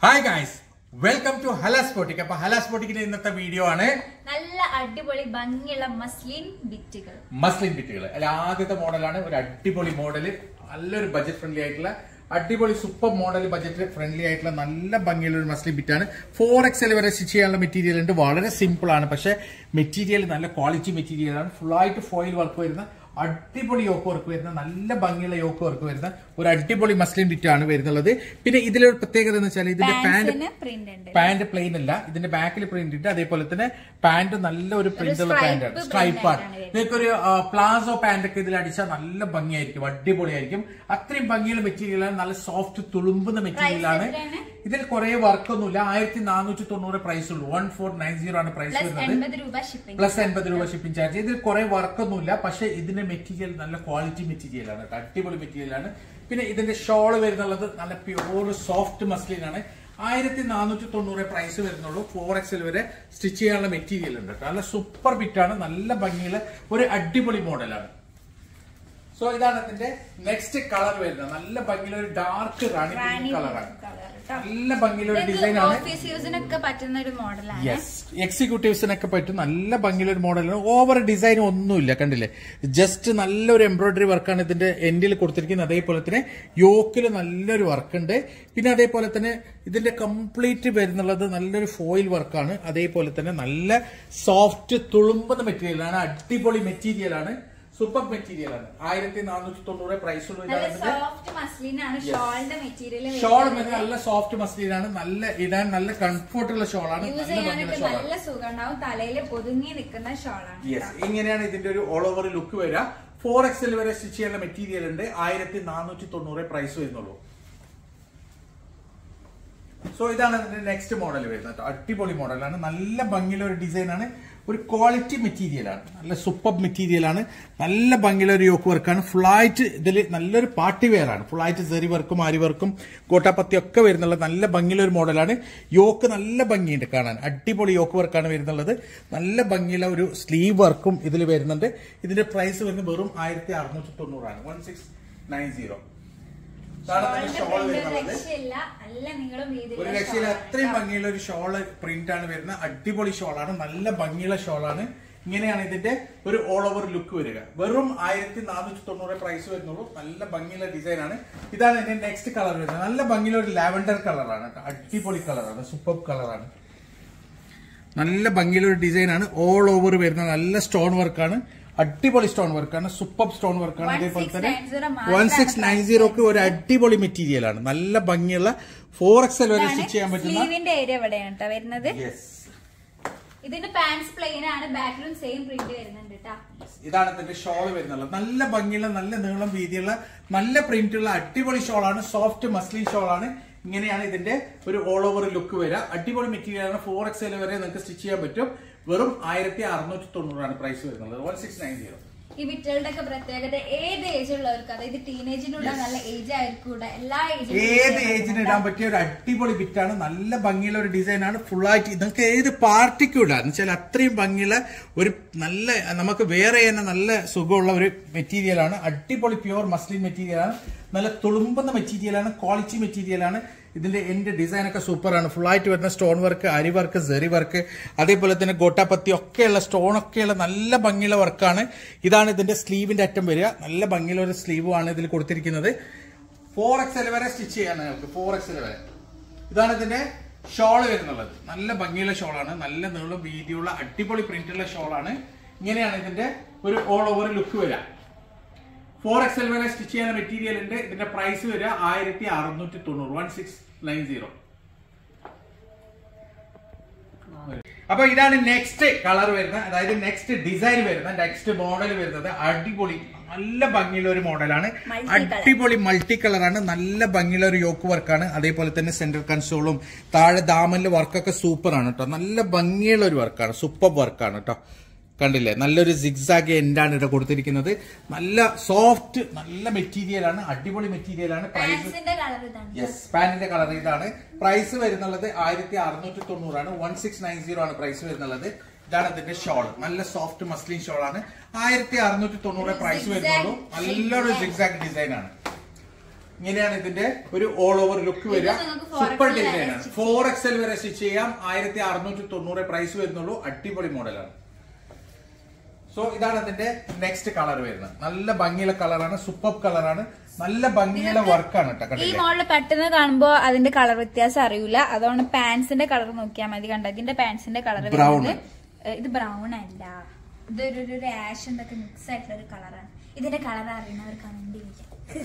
Hi guys welcome to ഹലാസ്പോട്ടിക് അപ്പൊ ഹലാസ്പോട്ടിക്കിന്റെ ഇന്നത്തെ വീഡിയോ ആണ് നല്ല അടിപൊളി ഭംഗിയുള്ള മസ്ലിൻ ബിറ്റുകൾ മസ്ലിൻ ബിറ്റുകൾ അല്ല ആദ്യത്തെ മോഡലാണ് ഒരു അടിപൊളി മോഡല് നല്ലൊരു ബജറ്റ് ഫ്രണ്ട്ലി ആയിട്ടുള്ള അടിപൊളി സൂപ്പർ മോഡൽ ബജറ്റ് ഫ്രണ്ട്ലി ആയിട്ടുള്ള നല്ല ഭംഗിയുള്ള ഒരു മസ്ലിൻ ബിറ്റാണ് ഫോർ എക്സൽ വരെ സ്റ്റിച്ച് ചെയ്യാനുള്ള മെറ്റീരിയൽ ഉണ്ട് വളരെ സിമ്പിൾ ആണ് പക്ഷെ മെറ്റീരിയൽ നല്ല ക്വാളിറ്റി മെറ്റീരിയൽ ആണ് ഫുൾ ആയിട്ട് ഫോയിൽ വർക്ക് വരുന്ന അടിപൊളി യോക്ക് വർക്ക് വരുന്ന നല്ല ഭംഗിയുള്ള യോക്ക് വർക്ക് വരുന്ന ഒരു അടിപൊളി മസ്ലിൻ ബിറ്റ് ആണ് വരുന്നുള്ളത് പിന്നെ ഇതിലൊരു പ്രത്യേകത എന്ന് വെച്ചാൽ ഇതിന്റെ പാന്റ് പാൻസിന് പ്രിന്റ് ഉണ്ട് പാന്റ് പ്ലെയിൻ അല്ല ഇതിന്റെ ബാക്കിൽ പ്രിന്റ് ഇട്ട് അതേപോലെ തന്നെ പാന്റ് നല്ല ഒരു പ്രിന്റ് ഉള്ള stripe പാന്റാണ് print സ്ട്രൈപ്പ് ആണ് ആയിട്ടാണ് വരുന്നത്. നിങ്ങൾക്ക് ഒരു പ്ലാസോ പാന്റ് ഒക്കെ ഇതിൽ അടിച്ചാൽ നല്ല ഭംഗിയായിരിക്കും അടിപൊളിയായിരിക്കും അത്രയും ഭംഗിയുള്ള മെറ്റീരിയലാണ് നല്ല സോഫ്റ്റ് തുളുമ്പുന്ന മെറ്റീരിയലാണ് എത്രയാണ്? ഇതിൽ കുറെ വർക്ക് ഒന്നുമില്ല ആയിരത്തി നാനൂറ്റി തൊണ്ണൂറ് പ്രൈസ് ഉള്ളൂ വൺ ഫോർ നയൻ സീറോ ആണ് പ്രൈസ് പ്ലസ് വരുന്നത് എൺപത് രൂപ ഷിപ്പിംഗ് പ്ലസ് എൺപത് രൂപ ഷിപ്പിംഗ് ചാർജ് ഇതിൽ കുറെ വർക്ക് ഒന്നുമില്ല പക്ഷെ ഇതിന്റെ മെറ്റീരിയൽ നല്ല ക്വാളിറ്റി മെറ്റീരിയൽ ആണ് കേട്ടോ. അടിപൊളി മെറ്റീരിയൽ ആണ് പിന്നെ ഇതിന്റെ ഷോള് വരുന്നുള്ളത് നല്ല പ്യൂർ സോഫ്റ്റ് മസ്ലിൻ ആണ് ആയിരത്തി നാനൂറ്റി തൊണ്ണൂറ് പ്രൈസ് വരുന്നുള്ളൂ ഫോർ എക്സൽ വരെ സ്റ്റിച്ച് ചെയ്യാനുള്ള മെറ്റീരിയൽ ഉണ്ട് കേട്ടോ. നല്ല സൂപ്പർ ബിറ്റാണ് നല്ല ഭംഗിയുള്ള ഒരു അടിപൊളി മോഡലാണ് സോ ഇതാണ് ഇതിന്റെ നെക്സ്റ്റ് കളർ വരുന്നത് നല്ല ഭംഗിയുള്ള ഒരു ഡാർക്ക് റാണി റാണി കളറാണ് കളർ നല്ല ഭംഗിയുള്ള ഒരു ഡിസൈൻ ആണ് ഓഫീസ് യൂസിനൊക്കെ പറ്റുന്ന ഒരു മോഡലാണ് യെസ് എക്സിക്യൂട്ടീവ്സിനൊക്കെ പറ്റും നല്ല ഭംഗിയുള്ള ഒരു മോഡലാണ് ഓവർ ഡിസൈൻ ഒന്നുമില്ല കണ്ടില്ലേ ജസ്റ്റ് നല്ലൊരു എംബ്രോയിഡറി വർക്കാണ് ഇതിന്റെ എൻഡിൽ കൊടുത്തിരിക്കുന്നത് അതേപോലെ തന്നെ യോക്കിൽ നല്ലൊരു വർക്ക് ഉണ്ട് പിന്നെ അതേപോലെ തന്നെ ഇതിന്റെ കംപ്ലീറ്റ് വരുന്നുള്ളത് നല്ലൊരു ഫോയിൽ വർക്കാണ് അതേപോലെ തന്നെ നല്ല സോഫ്റ്റ് തുളുമ്പുന്ന മെറ്റീരിയലാണ് അടിപൊളി മെറ്റീരിയലാണ് സൂപ്പർ മെറ്റീരിയലാണ് ആയിരത്തി നാനൂറ്റി തൊണ്ണൂറ് പ്രൈസ് ഉള്ള നല്ല ഇതാണ് ഇതിന്റെ സോഫ്റ്റ് മസ്ലിൻ ആണ് ഷോളിന്റെ മെറ്റീരിയൽ ഷോൾ നല്ല സോഫ്റ്റ് മസ്ലിനാണ് നല്ല ഇടാൻ നല്ല കംഫർട്ടുള്ള ഷോളാണ് യൂസ് നല്ല ഭംഗിയുള്ള ചെയ്യാനൊക്കെ ഷോളാണ് നല്ല സുഖം ഉണ്ടാവും തലയിൽ പൊതുങ്ങി നിൽക്കുന്ന ഷോളാണ് യെസ് ഇങ്ങനെയാണ് ഇതിന്റെ ഒരു ഓൾ ഓവർ ലുക്ക് വരിക ഫോർ എക്സൽ വരെ സ്റ്റിച്ച് ചെയ്യാനുള്ള മെറ്റീരിയൽ ഉണ്ട് ആയിരത്തി നാനൂറ്റി തൊണ്ണൂറ് പ്രൈസ് വരുന്നുള്ളൂ സോ ഇതാണ് ഇതിന്റെ നെക്സ്റ്റ് മോഡൽ വരുന്നത് കേട്ടോ. അടിപൊളി മോഡലാണ് നല്ല ഭംഗിയുള്ള ഒരു ഡിസൈൻ ആണ് ഒരു ക്വാളിറ്റി മെറ്റീരിയൽ ആണ് നല്ല സൂപ്പർ മെറ്റീരിയൽ ആണ് നല്ല ഭംഗിയുള്ള ഒരു യോക്ക് വർക്കാണ് ഫുള്ളായിട്ട് ഇതിൽ നല്ലൊരു പാർട്ടി വെയർ ആണ് ഫുള്ളായിട്ട് സെറി വർക്കും ആരി വർക്കും കോട്ടാപ്പത്തി ഒക്കെ വരുന്നുള്ള നല്ല ഭംഗിയുള്ള ഒരു മോഡലാണ് യോക്ക് നല്ല ഭംഗിയുണ്ട് കാണാൻ അടിപൊളി യോക്ക് വർക്കാണ് വരുന്നുള്ളത് നല്ല ഭംഗിയുള്ള ഒരു സ്ലീവ് വർക്കും ഇതിൽ വരുന്നുണ്ട് ഇതിന്റെ പ്രൈസ് വരുന്നത് വെറും ആയിരത്തി അറുന്നൂറ്റി തൊണ്ണൂറാണ് വൺ സിക്സ് നയൻ സീറോ ഷോളിന്റെ ഷോൾ പ്രിന്റ് വരുന്നുള്ളത് രക്ഷയില്ല നല്ല നീളം ഒരു വീതിയുള്ള രക്ഷയിൽ shawl അത്രയും ആണ്. ഭംഗിയുള്ള ഒരു ഷോള് പ്രിന്റ് ആണ് വരുന്നത് അടിപൊളി ഷോളാണ് നല്ല ഭംഗിയുള്ള ഷോളാണ് ഇങ്ങനെയാണ് ഇതിന്റെ ഒരു ഓൾ ഓവർ ലുക്ക് വരിക വെറും ആയിരത്തി നാനൂറ്റി തൊണ്ണൂറ് പ്രൈസ് വരുന്നുള്ളൂ നല്ല ഭംഗിയുള്ള ഡിസൈൻ ആണ് ഇതാണ് ഇതിന്റെ നെക്സ്റ്റ് കളർ വരുന്നത് നല്ല ഭംഗിയുള്ള ഒരു ലാവൻഡർ കളറാണ് കേട്ടോ. അടിപൊളി കളറാണ് സൂപ്പർ കളറാണ് നല്ല ഭംഗിയുള്ള ഒരു ഡിസൈൻ ആണ് ഓൾ ഓവർ വരുന്ന നല്ല സ്റ്റോൺ വർക്കാണ് അടിപൊളി സ്റ്റോൺ വർക്കാണ് സൂപ്പർ സ്റ്റോൺ വർക്കാണ് അതേപോലെ തന്നെ 1690 മാത്രമാണ് വൺ സിക്സ് നയൻ സീറോക്ക് ഒരു അടിപൊളി മെറ്റീരിയൽ ആണ് നല്ല ഭംഗിയുള്ള ഫോർ എക്സൽ വരെ സ്റ്റിച്ച് ചെയ്യാൻ പറ്റുന്ന സ്ലീവിന്റെ ഏരിയ എവിടെയാണ് കേട്ടോ വരുന്നത് യെസ് ഇതിന്റെ പാൻസ് പ്ലെയിൻ ആണ് ബാക്കിലും സെയിം പ്രിന്റ് വരുന്നുണ്ട് കേട്ടോ ഇതാണ് ഇതിന്റെ ഷോൾ വരുന്നത് നല്ല ഭംഗിയുള്ള നല്ല നീളം വീതിയുള്ള നല്ല പ്രിന്റ് ഉള്ള അടിപൊളി ഷോളാണ് സോഫ്റ്റ് മസ്ലിൻ ഷോളാണ് ഇങ്ങനെയാണ് ഇതിന്റെ ഒരു ഓൾ ഓവർ ലുക്ക് വരിക അടിപൊളി മെറ്റീരിയൽ ആണ് ഫോർ എക്സ് വരെ നിങ്ങൾക്ക് സ്റ്റിച്ച് ചെയ്യാൻ പറ്റും വെറും ആയിരത്തി അറുന്നൂറ്റി തൊണ്ണൂറാണ് പ്രൈസ് വരുന്നത് വൺ സിക്സ് നയൻ സീറോ ഈ വിറ്റകളുടെ ഒക്കെ പ്രത്യേകത ഏത് ഏജ് ഉള്ളവർക്ക് അതായത് ടീനേജിനുള്ള നല്ല ഏജ് ആയിരിക്കും എല്ലാ ഏത് ഏജിന് ഇടാൻ പറ്റിയ ഒരു അടിപൊളി ബിറ്റാണ് നല്ല ഭംഗിയുള്ള ഒരു ഡിസൈൻ ആണ് ഫുൾ ആയിട്ട് നിങ്ങൾക്ക് ഏത് പാർട്ടിക്കും ഇടാം എന്ന് വെച്ചാൽ അത്രയും ഭംഗിയുള്ള ഒരു നല്ല നമുക്ക് വേറെ തന്നെ നല്ല സുഖമുള്ള ഒരു മെറ്റീരിയൽ ആണ് അടിപൊളി പ്യുവർ മസ്ലിൻ മെറ്റീരിയൽ ആണ് നല്ല തുളുമ്പുന്ന മെറ്റീരിയൽ ആണ് ക്വാളിറ്റി മെറ്റീരിയൽ ആണ് ഇതിന്റെ എന്റെ ഡിസൈൻ ഒക്കെ സൂപ്പർ ആണ് ഫുൾ ആയിട്ട് വരുന്ന സ്റ്റോൺ വർക്ക് അരി വർക്ക് സെറി വർക്ക് അതേപോലെ തന്നെ ഗോട്ടാപ്പത്തി ഒക്കെയുള്ള സ്റ്റോൺ ഒക്കെയുള്ള നല്ല ഭംഗിയുള്ള വർക്കാണ് ഇതാണ് ഇതിന്റെ സ്ലീവിന്റെ അറ്റം വരിക നല്ല ഭംഗിയുള്ള ഒരു സ്ലീവ് ആണ് ഇതിൽ കൊടുത്തിരിക്കുന്നത് ഫോർ എക്സ് വരെ സ്റ്റിച്ച് ചെയ്യാൻ നിങ്ങൾക്ക് ഫോർ എക്സ് വരെ ഇതാണ് ഇതിന്റെ ഷോള് വരുന്നുള്ളത് നല്ല ഭംഗിയുള്ള ഷോളാണ് നല്ല നീളം വീതിയുള്ള അടിപൊളി പ്രിന്റുള്ള ഷോളാണ് ഇങ്ങനെയാണ് ഇതിന്റെ ഒരു ഓൾ ഓവർ ലുക്ക് വരിക ഫോർ എക്സ് വരെ സ്റ്റിച്ച് ചെയ്യാൻ മെറ്റീരിയൽ ഉണ്ട് ഇതിന്റെ പ്രൈസ് വരിക ആയിരത്തി അറുന്നൂറ്റി തൊണ്ണൂറ് വൺ സിക്സ് നയൻ സീറോ അപ്പൊ ഇതാണ് നെക്സ്റ്റ് കളർ വരുന്നത് അതായത് നെക്സ്റ്റ് ഡിസൈൻ വരുന്നത് നെക്സ്റ്റ് മോഡൽ വരുന്നത് അടിപൊളി നല്ല ഭംഗിയുള്ള ഒരു മോഡലാണ് Multi colour. അടിപൊളി മൾട്ടി കളറാണ് നല്ല ഭംഗിയുള്ള ഒരു യോക്ക് വർക്കാണ് അതേപോലെ തന്നെ സെന്റർ കൺസോളും താഴെ ദാമനിലെ വർക്കൊക്കെ സൂപ്പർ ആണ് കേട്ടോ നല്ല ഭംഗിയുള്ള ഒരു വർക്കാണ് സൂപ്പർ വർക്കാണ് കേട്ടോ കണ്ടില്ലേ നല്ലൊരു സിഗ്സാഗ് എൻഡാണ് ഇവിടെ കൊടുത്തിരിക്കുന്നത് നല്ല സോഫ്റ്റ് നല്ല മെറ്റീരിയൽ ആണ് അടിപൊളി മെറ്റീരിയൽ ആണ് പ്രൈസ് പാൻസിന്റെ കളർ ഇതാണ് യെസ് പാന്റിന്റെ കളർ ഇതാണ് പ്രൈസ് വരുന്നുള്ളത് ആയിരത്തി അറുന്നൂറ്റി തൊണ്ണൂറാണ് വൺ സിക്സ് നയൻ സീറോ ആണ് പ്രൈസ് വരുന്നുള്ളത് ഇതാണ് ഇതിന്റെ ഷോൾ നല്ല സോഫ്റ്റ് മസ്ലിൻ ഷോൾ ആണ് ആയിരത്തി അറുന്നൂറ്റി തൊണ്ണൂറ് പ്രൈസ് വരുന്നുള്ളൂ നല്ലൊരു സിക്സാക് ഡിസൈൻ ആണ് ഇങ്ങനെയാണ് ഇതിന്റെ ഒരു ഓൾ ഓവർ ലുക്ക് വരിക ഇത് നിങ്ങൾക്ക് four സൂപ്പർ XL വരെ ഡിസൈൻ ആണ് stitch ഫോർ എക്സൽ വരെ സ്റ്റിച്ച് ചെയ്യാം ആയിരത്തി അറുന്നൂറ്റി തൊണ്ണൂറ് പ്രൈസ് വരുന്നുള്ളൂ അടിപൊളി മോഡലാണ് സോ ഇതാണ് ഇതിന്റെ നെക്സ്റ്റ് കളർ വരുന്നത് നല്ല ഭംഗിയുള്ള കളറാണ് സൂപ്പർ കളറാണ് നല്ല ഭംഗിയുള്ള വർക്കാണ് കേട്ടോ ഈ കണ്ടില്ലേ മോഡൽ പെട്ടെന്ന് കാണുമ്പോ അതിന്റെ കളർ വ്യത്യാസം അറിയില്ല അതുകൊണ്ട് പാൻസിന്റെ കളർ നോക്കിയാൽ മതി കണ്ട ഇതിന്റെ പാൻസിന്റെ കളർ Brown. ഇത് ബ്രൗൺ അല്ല ഇതൊരു ഒരു രാഷ് എന്തൊക്കെ മിക്സ് ആയിട്ടുള്ള ഒരു കളറാണ് ഇതിന്റെ കളർ അറിയുന്നവർ കമന്റ് ചെയ്യാം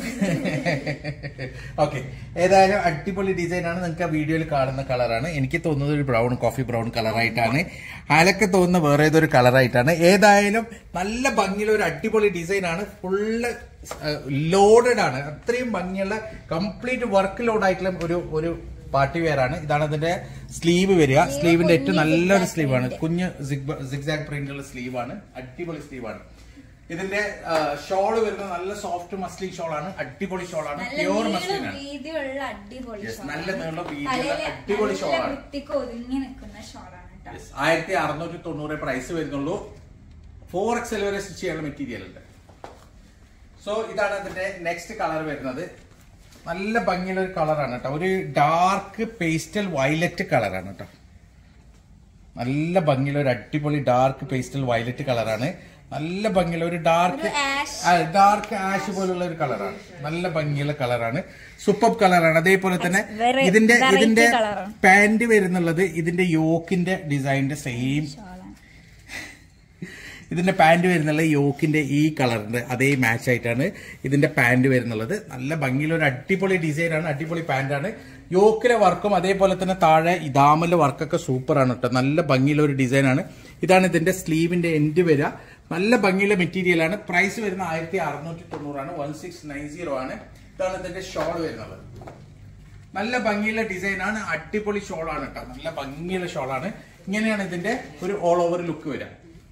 ഓക്കെ ഏതായാലും അടിപൊളി ഡിസൈൻ ആണ് നിങ്ങൾക്ക് ആ വീഡിയോയിൽ കാണുന്ന കളറാണ് എനിക്ക് തോന്നുന്നത് ഒരു ബ്രൗൺ കോഫി ബ്രൗൺ കളറായിട്ടാണ് അയാളൊക്കെ തോന്നുന്ന വേറെ ഏതൊരു കളറായിട്ടാണ് ഏതായാലും നല്ല ഭംഗിയുള്ള ഒരു അടിപൊളി ഡിസൈൻ ആണ് ഫുള്ള് ലോഡഡ് ആണ് അത്രയും ഭംഗിയുള്ള കംപ്ലീറ്റ് വർക്ക് ലോഡ് ആയിട്ടുള്ള ഒരു ഒരു പാർട്ടി വെയർ ആണ് ഇതാണ് അതിന്റെ സ്ലീവ് വരിക സ്ലീവിന്റെ ഏറ്റവും നല്ലൊരു സ്ലീവ് ആണ് കുഞ്ഞ് സിഗ്സാഗ് പ്രിന്റുള്ള സ്ലീവ് ആണ് അടിപൊളി സ്ലീവ് ആണ് ഇതിന്റെ ഷോള് വരുന്നത് നല്ല സോഫ്റ്റ് മസ്ലിൻ ഷോൾ ആണ് അടിപൊളി ഷോൾ ആണ് നല്ല പ്യൂർ നീളം മസ്ലിൻ ആണ് വീതിയുള്ള അടിപൊളി Yes, shawl നല്ല ആണ്. നീളം വീതിയുള്ള തലയില് അടിപൊളി നല്ല shawl ആണ്. വൃത്തിക്ക് ഒതുങ്ങി നിൽക്കുന്ന ഷോളാണ് കേട്ടോ ആയിരത്തി അറുന്നൂറ്റി തൊണ്ണൂറ് പ്രൈസ് വരുന്നുള്ളൂ ഫോർ എക്സൽ വരെ സ്റ്റിച്ച് ചെയ്യാനുള്ള മെറ്റീരിയൽ ഉണ്ട് സോ ഇതാണ് അതിന്റെ നെക്സ്റ്റ് കളർ വരുന്നത് നല്ല ഭംഗിയുള്ള ഒരു കളറാണ് കേട്ടോ ഒരു ഡാർക്ക് പേസ്റ്റൽ വയലറ്റ് കളറാണ് കേട്ടോ നല്ല ഭംഗിയുള്ള ഒരു അടിപൊളി ഡാർക്ക് പേസ്റ്റൽ വയലറ്റ് കളറാണ് നല്ല ഭംഗിയുള്ള ഒരു ഡാർക്ക് ഒരു ash. ഡാർക്ക് ആഷ് പോലുള്ള ഒരു കളറാണ് നല്ല ഭംഗിയുള്ള കളറാണ് സൂപ്പർ കളറാണ് അതേപോലെ തന്നെ very ഇതിന്റെ variety ഇതിന്റെ colour ആണ്. പാന്റ് വരുന്നുള്ളത് ഇതിന്റെ യോക്കിന്റെ ഡിസൈനിന്റെ സെയിം ഷോളാണ് ഇതിന്റെ പാന്റ് വരുന്നുള്ള യോക്കിന്റെ ഈ കളറിന്റെ അതേ മാച്ച് ആയിട്ടാണ് ഇതിന്റെ പാന്റ് വരുന്നുള്ളത് നല്ല ഭംഗിയുള്ള ഒരു അടിപൊളി ഡിസൈൻ ആണ് അടിപൊളി പാന്റ് ആണ് യോക്കിലെ വർക്കും അതേപോലെ തന്നെ താഴെ ഇതാമലെ വർക്കൊക്കെ സൂപ്പർ ആണ് കേട്ടോ നല്ല ഭംഗിയുള്ള ഒരു ഡിസൈൻ ആണ് ഇതാണ് ഇതിന്റെ സ്ലീവിന്റെ എൻഡ് വരിക നല്ല ഭംഗിയുള്ള മെറ്റീരിയൽ ആണ് പ്രൈസ് വരുന്ന ആയിരത്തി അറുന്നൂറ്റി തൊണ്ണൂറാണ് വൺ സിക്സ് നയൻ സീറോ ആണ് ഇതാണ് ഇതിന്റെ ഷോൾ വരുന്നത് നല്ല ഭംഗിയുള്ള ഡിസൈൻ ആണ് അടിപൊളി ഷോളാണ് കേട്ടോ നല്ല ഭംഗിയുള്ള ഷോളാണ് ഇങ്ങനെയാണ് ഇതിന്റെ ഒരു ഓൾ ഓവർ ലുക്ക് വരിക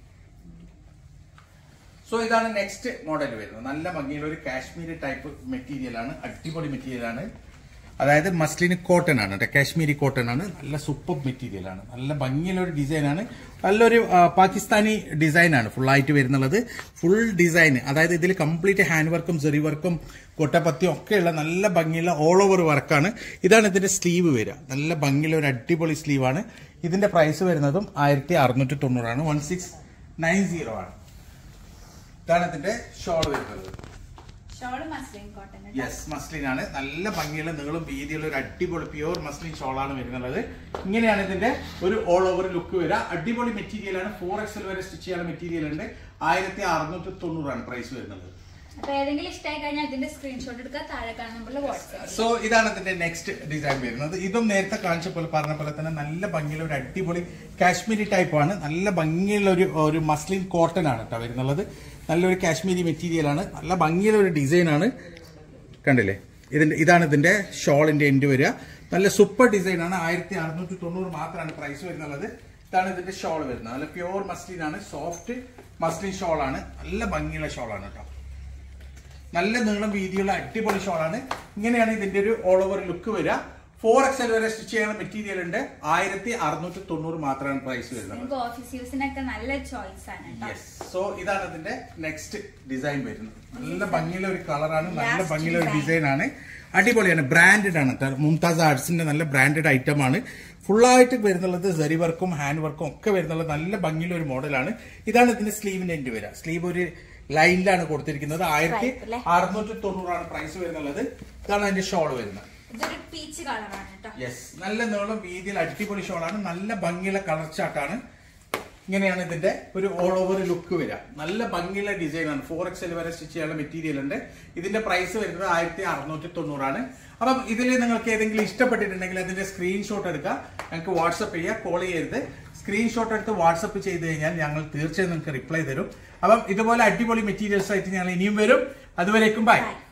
സോ ഇതാണ് നെക്സ്റ്റ് മോഡൽ വരുന്നത് നല്ല ഭംഗിയുള്ള ഒരു കാശ്മീരി ടൈപ്പ് മെറ്റീരിയൽ ആണ് അടിപൊളി മെറ്റീരിയൽ ആണ് അതായത് മസ്ലിന് കോട്ടൺ ആണ് കേട്ടോ കാശ്മീരി കോട്ടൺ ആണ് നല്ല സൂപ്പർ മെറ്റീരിയൽ ആണ് നല്ല ഭംഗിയുള്ള ഒരു ഡിസൈൻ ആണ് നല്ലൊരു ആ, പാകിസ്ഥാനി ഡിസൈൻ ആണ് ഫുൾ ആയിട്ട് വരുന്നുള്ളത് ഫുൾ ഡിസൈൻ അതായത് ഇതിൽ കംപ്ലീറ്റ് ഹാൻഡ് വർക്കും സെറി വർക്കും കൊട്ടപ്പത്തിയും ഒക്കെയുള്ള നല്ല ഭംഗിയുള്ള ഓൾ ഓവർ വർക്കാണ് ഇതാണ് ഇതിന്റെ സ്ലീവ് വരിക നല്ല ഭംഗിയുള്ള ഒരു അടിപൊളി സ്ലീവ് ആണ് ഇതിന്റെ പ്രൈസ് വരുന്നതും ആയിരത്തി അറുന്നൂറ്റി തൊണ്ണൂറാണ് വൺ സിക്സ് നയൻ സീറോ ആണ് ഇതാണ് ഇതിന്റെ ഷോൾ വരുന്നത് shawl muslin cotton yes muslin ആണ് നല്ല ഭംഗിയുള്ള നീളം വീതിയുള്ള ഒരു അടിപൊളി പ്യുവർ മസ്ലിൻ ഷോളാണ് വരുന്നത് ഇങ്ങനെയാണ് ഇതിന്റെ ഒരു ഓൾ ഓവർ ലുക്ക് വരിക അടിപൊളി മെറ്റീരിയൽ ആണ് ഫോർ എക്സൽ വരെ സ്റ്റിച്ച് ചെയ്യാനുള്ള മെറ്റീരിയൽ ഉണ്ട് ആയിരത്തി അറുന്നൂറ്റി തൊണ്ണൂറാണ് പ്രൈസ് വരുന്നത് അപ്പൊ ഏതെങ്കിലും ഇഷ്ടമായി കഴിഞ്ഞാൽ ഇതിന്റെ സ്ക്രീൻഷോട്ട് എടുക്കുക താഴെ കാണുന്ന നമ്പറിൽ വാട്സ്ആപ്പ് സോ ഇതാണ് ഇതിന്റെ നെക്സ്റ്റ് ഡിസൈൻ വരുന്നത് ഇതും നേരത്തെ കാണിച്ച പോലെ പറഞ്ഞ പോലെ തന്നെ നല്ല ഭംഗിയുള്ള ഒരു അടിപൊളി കാശ്മീരി ടൈപ്പ് ആണ് നല്ല ഭംഗിയുള്ള ഒരു ഒരു മസ്ലിൻ കോട്ടൺ ആണ് കേട്ടോ വരുന്നുള്ളത് നല്ലൊരു കാശ്മീരി മെറ്റീരിയൽ ആണ് നല്ല ഭംഗിയുള്ള ഒരു ഡിസൈൻ ആണ് കണ്ടില്ലേ ഇതിന്റെ ഇതാണ് ഇതിന്റെ ഷോളിന്റെ എൻഡ് വരിക നല്ല സൂപ്പർ ഡിസൈൻ ആണ് ആയിരത്തി അറുന്നൂറ്റി തൊണ്ണൂറ് മാത്രമാണ് പ്രൈസ് വരുന്നുള്ളത് ഇതാണ് ഇതിന്റെ ഷോൾ വരുന്നത് നല്ല പ്യുവർ മസ്ലിൻ ആണ് സോഫ്റ്റ് മസ്ലിൻ ഷോൾ ആണ് നല്ല ഭംഗിയുള്ള ഷോൾ ആണ് കേട്ടോ നല്ല നീളം വീതിയുള്ള അടിപൊളി ഷോളാണ് ഇങ്ങനെയാണ് ഇതിന്റെ ഒരു ഓൾ ഓവർ ലുക്ക് വരിക ഫോർ എക്സൽ വരെ സ്റ്റിച്ച് ചെയ്യാനുള്ള മെറ്റീരിയൽ ഉണ്ട് ആയിരത്തി അറുന്നൂറ്റി തൊണ്ണൂറ് മാത്രമാണ് പ്രൈസ് വരുന്നത് നിങ്ങൾക്ക് ഓഫീസ് യൂസിനൊക്കെ നല്ല ചോയ്സ് ആണ് കേട്ടോ യെസ് സോ ഇതാണ് ഇതിന്റെ നെക്സ്റ്റ് ഡിസൈൻ വരുന്നത് നല്ല ഭംഗിയുള്ള ഒരു കളറാണ് നല്ല Last ഭംഗിയുള്ള ഒരു design. ഡിസൈൻ ആണ് അടിപൊളിയാണ് ബ്രാൻഡഡ് ആണ് ട്ടോ. മുംതാസ് ആർട്സിന്റെ നല്ല ബ്രാൻഡഡ് ഐറ്റം ആണ് ഫുള്ളായിട്ട് വരുന്നുള്ളത് സെറി വർക്കും ഹാൻഡ് വർക്കും ഒക്കെ വരുന്നുള്ളത് നല്ല ഭംഗിയുള്ള ഒരു മോഡലാണ് ഇതാണ് ഇതിന്റെ സ്ലീവിന്റെ എൻഡ് വരിക സ്ലീവ് ഒരു ലൈനിലാണ് കൊടുത്തിരിക്കുന്നത് ആയിരത്തി Stripe അല്ലേ? അറുന്നൂറ്റി തൊണ്ണൂറാണ് പ്രൈസ് വരുന്നുള്ളത് ഇതാണ് അതിന്റെ ഷോൾ വരുന്നത് ഇതൊരു പീച്ച് കളറാണ് കേട്ടോ യെസ് നല്ല നീളം വീതിയിൽ അടിപൊളി ഷോളാണ് നല്ല ഭംഗിയുള്ള കളർ ചാർട്ടാണ് ഇങ്ങനെയാണ് ഇതിന്റെ ഒരു ഓൾ ഓവർ ലുക്ക് വരിക നല്ല ഭംഗിയുള്ള ഡിസൈൻ ആണ് ഫോർ എക്സൽ വരെ സ്റ്റിച്ച് ചെയ്യാനുള്ള മെറ്റീരിയൽ ഉണ്ട് ഇതിന്റെ പ്രൈസ് വരുന്നത് ആയിരത്തി അറുന്നൂറ്റി തൊണ്ണൂറാണ് അപ്പം ഇതിൽ നിങ്ങൾക്ക് ഏതെങ്കിലും ഇഷ്ടപ്പെട്ടിട്ടുണ്ടെങ്കിൽ അതിന്റെ സ്ക്രീൻഷോട്ട് എടുക്കുക ഞങ്ങൾക്ക് വാട്സപ്പ് ചെയ്യുക കോൾ ചെയ്യരുത് സ്ക്രീൻഷോട്ട് എടുത്ത് വാട്സപ്പ് ചെയ്ത് കഴിഞ്ഞാൽ ഞങ്ങൾ തീർച്ചയായും നിങ്ങൾക്ക് റിപ്ലൈ തരും അപ്പം ഇതുപോലെ അടിപൊളി മെറ്റീരിയൽസ് ആയിട്ട് ഞങ്ങൾ ഇനിയും വരും അതുവരേക്കും ബൈ Bye.